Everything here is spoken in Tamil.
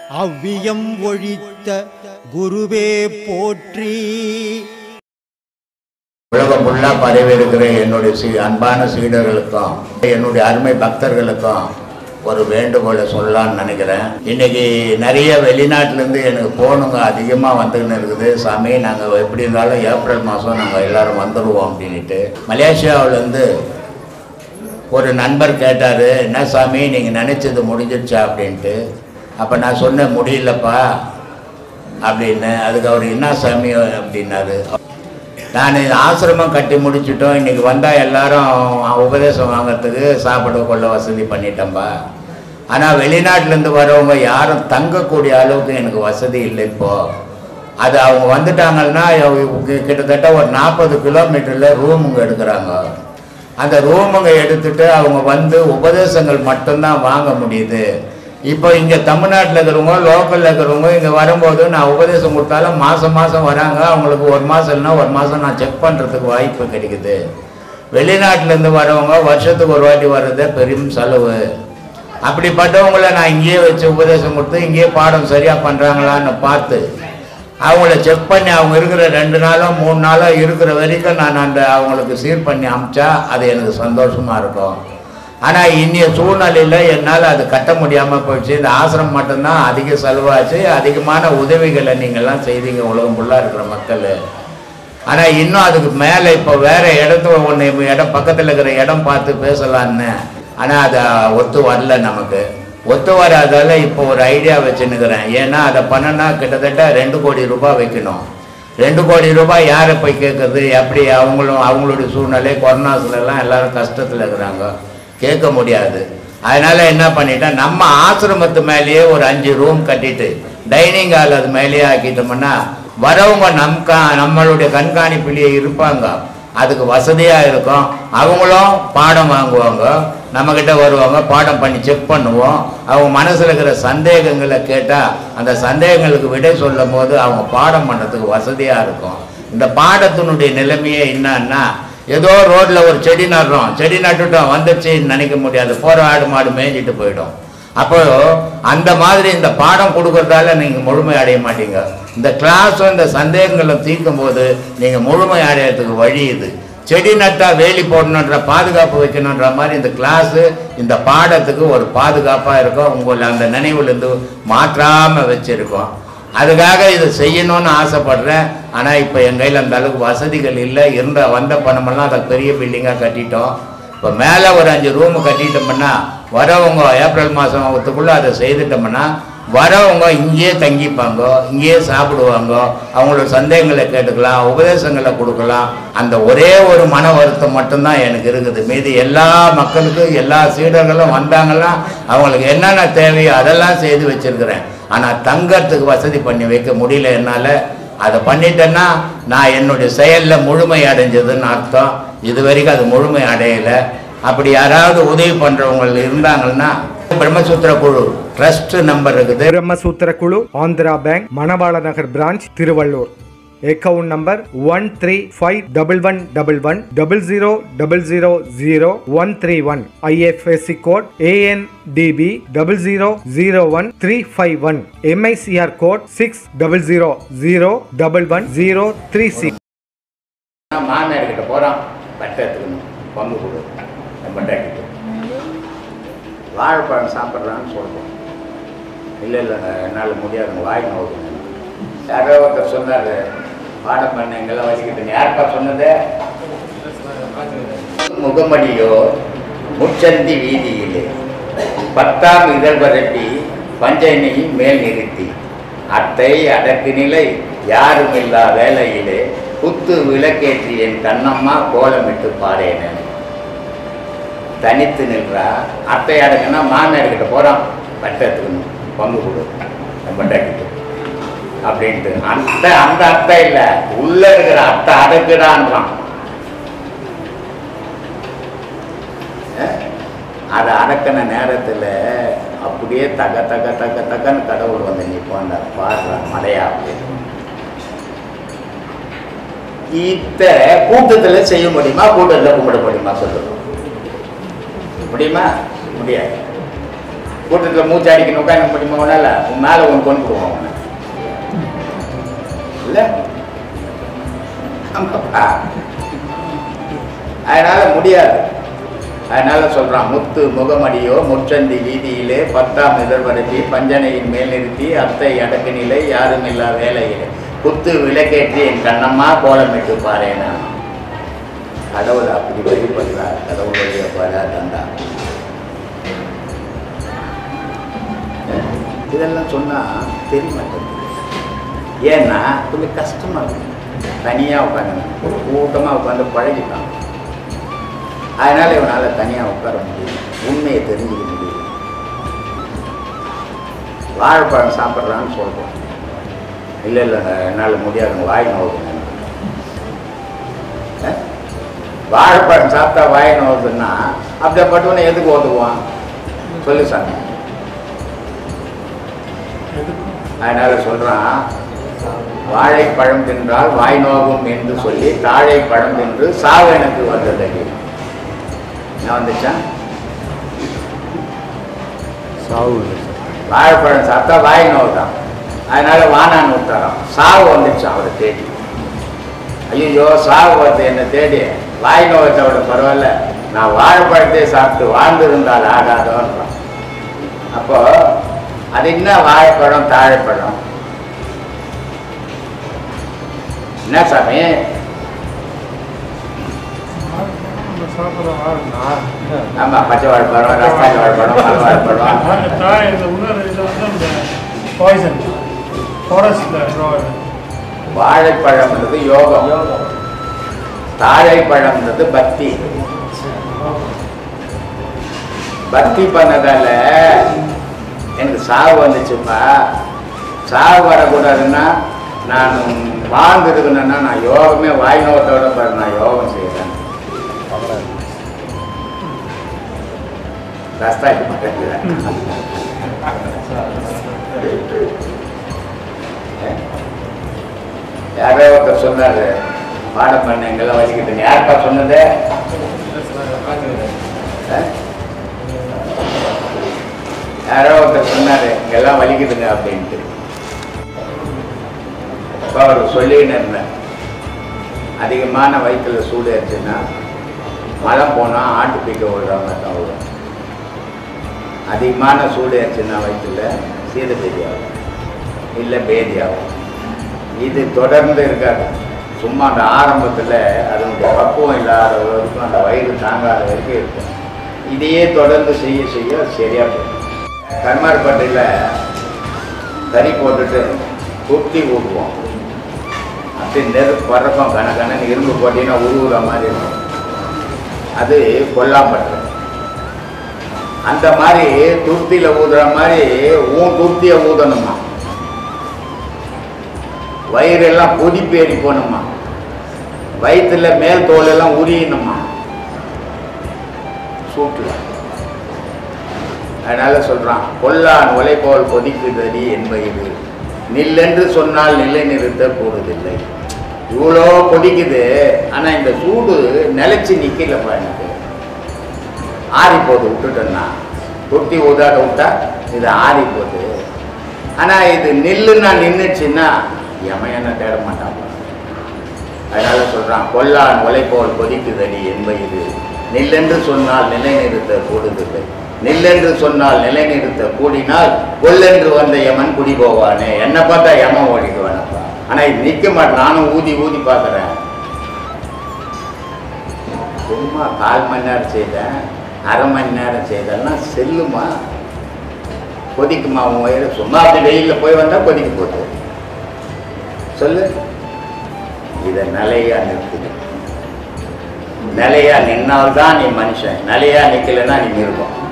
அவ்வியம் ஒழித்த குருவே போற்றி உலகம் ஃபுல்லாக பரவி இருக்கிற என்னுடைய சீ அன்பான சீடர்களுக்கும் என்னுடைய அருமை பக்தர்களுக்கும் ஒரு வேண்டுகோளை சொல்லலாம்னு நினைக்கிறேன் இன்னைக்கு நிறைய வெளிநாட்டிலேருந்து எனக்கு போனுங்க அதிகமாக வந்துக்கின்னு இருக்குது சாமி நாங்கள் எப்படி இருந்தாலும் ஏப்ரல் மாதம் நாங்கள் எல்லாரும் வந்துடுவோம் அப்படின்ட்டு மலேசியாவிலேருந்து ஒரு நண்பர் கேட்டார் என்ன சாமி நீங்கள் நினச்சது முடிஞ்சிருச்சா அப்படின்ட்டு அப்போ நான் சொன்னேன் முடியலப்பா அப்படின்னு அதுக்கு அவர் என்ன சாமி அப்படின்னாரு நான் ஆசிரமம் கட்டி முடிச்சிட்டோம் இன்னைக்கு வந்தால் எல்லாரும் உபதேசம் வாங்கிறதுக்கு சாப்பிட கொள்ள வசதி பண்ணிட்டேன்பா ஆனால் வெளிநாட்டிலேருந்து வரவங்க யாரும் தங்கக்கூடிய அளவுக்கு எனக்கு வசதி இல்லை இப்போ அது அவங்க வந்துட்டாங்கன்னா இவங்க கிட்டத்தட்ட ஒரு நாற்பது கிலோமீட்டரில் ரூமுங்க எடுக்கிறாங்க அந்த ரூமுங்க எடுத்துட்டு அவங்க வந்து உபதேசங்கள் மட்டும்தான் வாங்க முடியுது இப்போ இங்கே தமிழ்நாட்டில் இருக்கிறவங்க லோக்கலில் இருக்கிறவங்க இங்கே வரும்போது நான் உபதேசம் கொடுத்தாலும் மாதம் மாதம் வராங்க அவங்களுக்கு ஒரு மாதம் இல்லைன்னா ஒரு மாதம் நான் செக் பண்ணுறதுக்கு வாய்ப்பு கிடைக்குது வெளிநாட்டிலேருந்து வரவங்க வருஷத்துக்கு ஒரு வாட்டி வர்றது பெரும் செலவு அப்படிப்பட்டவங்கள நான் இங்கேயே வச்சு உபதேசம் கொடுத்து இங்கேயே பாடம் சரியாக பண்ணுறாங்களான்னு பார்த்து அவங்கள செக் பண்ணி அவங்க இருக்கிற ரெண்டு நாளோ மூணு நாளோ இருக்கிற வரைக்கும் நான் அந்த அவங்களுக்கு சீர் பண்ணி அமிச்சா அது எனக்கு சந்தோஷமாக இருக்கும் ஆனால் இன்னைய சூழ்நிலையில் என்னால் அது கட்ட முடியாமல் போயிடுச்சு இந்த ஆசிரமம் மட்டும்தான் அதிக செலவாச்சு அதிகமான உதவிகளை நீங்கள்லாம் செய்தீங்க உலகம் ஃபுல்லாக இருக்கிற மக்கள் ஆனால் இன்னும் அதுக்கு மேலே இப்போ வேறு இடத்துல ஒன்று இடம் பக்கத்தில் இருக்கிற இடம் பார்த்து பேசலான்னு ஆனால் அதை ஒத்து வரல நமக்கு ஒத்து வராதால இப்போ ஒரு ஐடியா வச்சுன்னுக்கிறேன் ஏன்னா அதை பண்ணனா கிட்டத்தட்ட ரெண்டு கோடி ரூபாய் வைக்கணும் ரெண்டு கோடி ரூபாய் யாரை போய் கேட்குறது எப்படி அவங்களும் அவங்களுடைய சூழ்நிலை கொரோனாஸ்லாம் எல்லாரும் கஷ்டத்தில் இருக்கிறாங்க கேட்க முடியாது அதனால என்ன பண்ணிட்டேன் நம்ம ஆசிரமத்து மேலேயே ஒரு அஞ்சு ரூம் கட்டிட்டு டைனிங் ஹால் அது மேலேயே ஆக்கிட்டோம்னா வரவங்க நம் கா நம்மளுடைய கண்காணிப்பிலேயே இருப்பாங்க அதுக்கு வசதியாக இருக்கும் அவங்களும் பாடம் வாங்குவாங்க நம்மக்கிட்ட வருவாங்க பாடம் பண்ணி செக் பண்ணுவோம் அவங்க மனசில் இருக்கிற சந்தேகங்களை கேட்டால் அந்த சந்தேகங்களுக்கு விடை சொல்லும் போது அவங்க பாடம் பண்ணுறதுக்கு வசதியாக இருக்கும் இந்த பாடத்தினுடைய நிலைமையே என்னன்னா ஏதோ ரோட்டில் ஒரு செடி நடுறோம் செடி நட்டுட்டோம் வந்துடுச்சுன்னு நினைக்க முடியாது போகிற ஆடு மாடு மேய்ஞ்சிட்டு போயிடும் அப்போ அந்த மாதிரி இந்த பாடம் கொடுக்கறதால நீங்கள் முழுமை அடைய மாட்டீங்க இந்த கிளாஸும் இந்த சந்தேகங்களும் தீர்க்கும் போது நீங்கள் முழுமை அடையிறதுக்கு வழி இது செடி நட்டா வேலி போடணுன்ற பாதுகாப்பு வைக்கணுன்ற மாதிரி இந்த கிளாஸு இந்த பாடத்துக்கு ஒரு பாதுகாப்பாக இருக்கும் உங்களை அந்த நினைவுலேருந்து மாற்றாமல் வச்சுருக்கோம் அதுக்காக இதை செய்யணும்னு ஆசைப்படுறேன் ஆனால் இப்போ என் கையில் அந்த அளவுக்கு வசதிகள் இல்லை இருந்த வந்த பணமெல்லாம் அதை பெரிய பில்டிங்காக கட்டிட்டோம் இப்போ மேலே ஒரு அஞ்சு ரூமு கட்டிட்டோம்னா வரவங்க ஏப்ரல் மாதத்துக்குள்ளே அதை செய்துட்டோம்னா வரவங்க இங்கேயே தங்கிப்பாங்க இங்கேயே சாப்பிடுவாங்க அவங்களோட சந்தேகங்களை கேட்டுக்கலாம் உபதேசங்களை கொடுக்கலாம் அந்த ஒரே ஒரு மன வருத்தம் மட்டும்தான் எனக்கு இருக்குது மீதி எல்லா மக்களுக்கும் எல்லா சீடர்களும் வந்தாங்கன்னா அவங்களுக்கு என்னென்ன தேவையோ அதெல்லாம் செய்து வச்சிருக்கிறேன் ஆனால் தங்கறதுக்கு வசதி பண்ணி வைக்க முடியல என்னால் அதை பண்ணிட்டேன்னா நான் என்னுடைய செயலில் முழுமை அடைஞ்சதுன்னு அர்த்தம் இது வரைக்கும் அது முழுமை அடையலை அப்படி யாராவது உதவி பண்ணுறவங்க இருந்தாங்கன்னா பிரம்மசூத்திர குழு ட்ரஸ்ட் நம்பர் இருக்குது பிரம்மசூத்திர குழு Andhra bank Manavala Nagar branch Tiruvallur account number one three five double one double one double zero double zero zero one three one IFSC code ANDB double zero zero one three five one MICR code six double zero zero double one zero three six மாமியார்கிட்ட போகிறான் பட்டை எடுத்துக்கணும் பங்கு கொடு பட்டை கிட்ட வாழைப்பழம் சாப்பிட்றான்னு சொல்கிறோம் இல்லை இல்லை என்னால் முடியாதுங்க வாய் நோக்குங்க யாரோ ஒருத்தர் சொன்னார் பாடம் பண்ண எங்கெல்லாம் வச்சுக்கிட்டு யாருப்பா சொன்னது முகமடியோ முச்சந்தி வீதியிலே பத்தாம் இதழ் வரட்டி பஞ்சனை மேல் நிறுத்தி அத்தை அடக்கு நிலை யாரும் இல்லா வேலையிலே குத்து விளக்கேற்றி என் கண்ணம்மா கோலமிட்டு பாடேனேன் தனித்து நின்றா அத்தை அடக்குன்னா மாமியார்கிட்ட போகிறான் பட்டை எடுத்துக்கணும் பங்கு கொடு பட்டாக்கிட்டு அப்படின்ட்டு அந்த அந்த அத்தை இல்லை உள்ள இருக்கிற அத்தை அடக்குடான்றான் அஹ்? அதை அடக்கின நேரத்தில் அப்படியே தக தக தக தகன்னு கடவுள் வந்து நிற்பான் பாடுற மலையா அப்படின்னு இத்த கூட்டத்தில் செய்ய முடியுமா கூட்டத்தில் கும்பிட முடியுமா சொல்லுங்க முடியுமா முடியாது கூட்டத்தில் மூச்சு அடிக்கணும் உட்காந்து முடியுமா உன்னால உன் மேலே ஒன்று கொண்டு போவான் உன்னை இல்லை ஆமாப்பா அதனால முடியாது அதனால சொல்றான் முத்து முகமடியோ முற்றந்தி வீதியிலே பத்தாம் இதழ்வரப்பி பஞ்சனையின் மேல் நிறுத்தி அத்தை அடக்கு நிலை யாரும் இல்லா வேலையிலே குத்து விளக்கேற்றி என் கண்ணம்மா கோலமிட்டு பாரேனா கடவுள் அப்படி வெளிப்படுறார் கடவுளுடைய பல தந்தா இதெல்லாம் சொன்னா தெரிய மாட்டேங்குது ஏன்னா கொஞ்சம் கஷ்டமா இருக்கு தனியாக உட்காந்து ஒரு கூட்டமாக உட்காந்து பழகிட்டான் அதனால இவனால் தனியாக உட்கார முடியும் உண்மையை தெரிஞ்சுக்க முடியும் வாழைப்பழம் சாப்பிட்றான்னு சொல்கிறோம் இல்லை இல்லை என்னால் முடியாதுங்க வாய் நோவுதுங்க அஹ்? வாழைப்பழம் சாப்பிட்டா வாய் நோவுதுன்னா அப்படியேப்பட்டவனை எதுக்கு ஓதுவான் சொல்லு சாமி அதனால சொல்றான் வாழைப்பழம் தின்றால் வாய் நோகும் என்று சொல்லி தாழைப்பழம் தின்று சாவு எனக்கு வந்ததடி என்ன வந்துச்சா சாவு வாழைப்பழம் சாப்பிட்டா வாய் நோவுதான் அதனால வானான்னு விட்டாராம் சாவு வந்துச்சான் அவரை தேடி ஐயோ சாவு வருது என்னை தேடி வாய் நோவத்தை விட பரவாயில்ல நான் வாழைப்பழத்தை சாப்பிட்டு வாழ்ந்திருந்தால் ஆகாதோன்றான் அப்போ அது என்ன வாழைப்பழம் தாழைப்பழம் என்ன சாமி ஆமா பச்சை வாழைப்பழம் ரஸ்தாளி வாழைப்பழம் மலை வாழைப்பழம் பாய்சன் ஃபாரஸ்ட்ல வாழைப்பழம்ன்றது யோகம் தாழைப்பழம்ன்றது பக்தி பக்தி பண்ணதால எனக்கு சாவு வந்துச்சுப்பா சாவு வரக்கூடாதுன்னா நான் வாழ்ந்துருக்கணும்னா நான் யோகமே வாய் நோகத்தோட பாரு நான் யோகம் செய்கிறேன் ரஸ்தாளி யாரோ ஒருத்தர் சொன்னாரு பாடம் பண்ண எங்கெல்லாம் வலிக்கிட்டு யாருப்பா சொன்னது அஹ்? யாரோ ஒருத்தர் சொன்னாரு இங்கெல்லாம் வலிக்குதுங்க அப்படின்ட்டு அப்போ அவர் சொல்லின்னு இருந்தேன் அதிகமான வயிற்றுல சூடு ஆச்சுன்னா மலம் போனால் ஆட்டு பிக்க விடுறவங்க தான் விடும் அதிகமான சூடு ஆச்சுன்னா வயிற்றுல சீத பேதி ஆகும் இல்லை பேதி ஆகும் இது தொடர்ந்து இருக்காது சும்மா அந்த ஆரம்பத்தில் அதனுடைய பக்குவம் இல்லாத வரைக்கும் அந்த வயிறு தாங்காத வரைக்கும் இருக்கும் இதையே தொடர்ந்து செய்ய செய்ய அது சரியா போகும் கர்மார்பட்டையில் தறி போட்டுட்டு குத்தி ஊட்டுவோம் அப்படி நெருப்பு வர்றப்பம் கன கனன்னு இரும்பு போட்டீங்கன்னா உருவுற மாதிரி இருக்கும் அது கொல்லாம்பட்டு அந்த மாதிரி துருத்தியில் ஊதுற மாதிரி ஊன் துருத்தியை ஊதணுமா வயிறெல்லாம் கொதிப்பேறி போகணுமா வயிற்றுல மேல் தோல் எல்லாம் உரியணுமா சூட்டுல அதனால சொல்றான் கொல்லான் உலை போல் கொதிக்குதடி என்பது நில்லென்று சொன்னால் நிலை நிறுத்த கூடுதில்லை இவ்வளோ கொதிக்குது ஆனா இந்த சூடு நிலைச்சு நிக்கலப்பா எனக்கு ஆறி போகுது விட்டுட்டேன்னா தொட்டி ஊதாத விட்டா இது ஆறி போகுது ஆனா இது நில்லுன்னா நின்றுச்சுன்னா எமன் என்ன தேட மாட்டான் அதனால சொல்றான் கொல்லான் உலை போல் கொதிக்குதடி என்பது நில்லென்று சொன்னால் நிலைநிறுத்த கூடுதில்லை நில்லென்று சொன்னால் நிலைநிறுத்த கூடினால் கொல்லென்று வந்த யமன் குடி போவானே என்ன பார்த்தா யமன் ஓடிக்குவானப்பா ஆனா இது நிக்க மாட்டேன் நானும் ஊதி ஊதி பார்க்கறேன் சும்மா கால் மணி நேரம் செய்தேன் அரை மணி நேரம் செய்தேன்னா செல்லுமா கொதிக்குமா உன் வயிறு சும்மா அப்படி வெயிலில் போய் வந்தால் கொதிக்க போகுது சொல்லு இதை நிலையா நிறுத்துது நிலையா நின்னால்தான் நீ மனுஷன் நிலையா நிக்கலைன்னா நீ மிருகம்